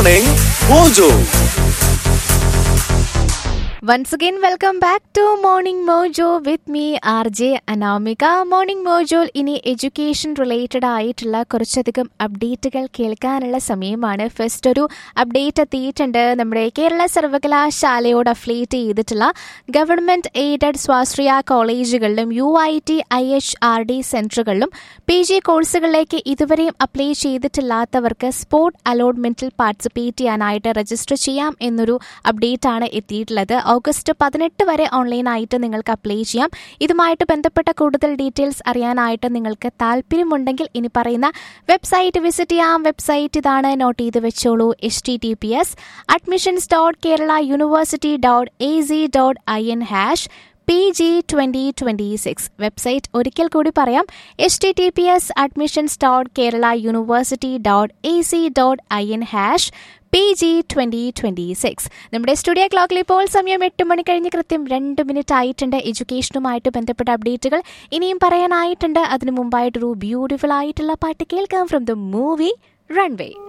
Morning Mojo. Once again, welcome back to Morning Mojo with me, RJ Anamika morning മോജോയിൽ ഇനി education related ആയിട്ടുള്ള കുറച്ചധികം അപ്ഡേറ്റുകൾ കേൾക്കാനുള്ള സമയമാണ് ഫസ്റ്റ് ഒരു അപ്ഡേറ്റ് എത്തിയിട്ടുണ്ട് നമ്മുടെ കേരള സർവകലാശാലയോട് അഫിലിയേറ്റ് ചെയ്തിട്ടുള്ള ഗവൺമെന്റ് എയ്ഡഡ് സ്വാശ്രയ കോളേജുകളിലും U I T I H R D സെന്ററുകളിലും പി ജി കോഴ്സുകളിലേക്ക് ഇതുവരെയും അപ്ലൈ ചെയ്തിട്ടില്ലാത്തവർക്ക് സ്പോർട്ട് അലോട്ട്മെന്റിൽ പാർട്ടിസിപ്പേറ്റ് ചെയ്യാനായിട്ട് രജിസ്റ്റർ ചെയ്യാം എന്നൊരു അപ്ഡേറ്റ് ആണ് എത്തിയിട്ടുള്ളത് ഓഗസ്റ്റ് പതിനെട്ട് വരെ ഓൺലൈനായിട്ട് നിങ്ങൾക്ക് അപ്ലൈ ചെയ്യാം ഇതുമായിട്ട് ബന്ധപ്പെട്ട കൂടുതൽ ഡീറ്റെയിൽസ് അറിയാനായിട്ട് നിങ്ങൾക്ക് താല്പര്യമുണ്ടെങ്കിൽ ഇനി പറയുന്ന വെബ്സൈറ്റ് വിസിറ്റ് ചെയ്യാം വെബ്സൈറ്റ് ഇതാണ് നോട്ട് ചെയ്ത് വെച്ചോളൂ H T T P S admissions dot Kerala university dot A C dot I N hash P G twenty twenty six website ഒരിക്കൽ കൂടി പറയാം H T T P S admissions dot Kerala university dot A C dot I N hash P G twenty twenty six നമ്മുടെ studio ക്ലോക്കിൽ ഇപ്പോൾ സമയം എട്ട് മണി കഴിഞ്ഞ് കൃത്യം രണ്ട് മിനിറ്റ് ആയിട്ടുണ്ട് എഡ്യൂക്കേഷനുമായിട്ട് ബന്ധപ്പെട്ട അപ്ഡേറ്റുകൾ ഇനിയും പറയാനായിട്ടുണ്ട് അതിനു മുമ്പായിട്ടൊരു ബ്യൂട്ടിഫുൾ ആയിട്ടുള്ള പാട്ട് കേൾക്കാം ഫ്രം ദ മൂവി റൺവേ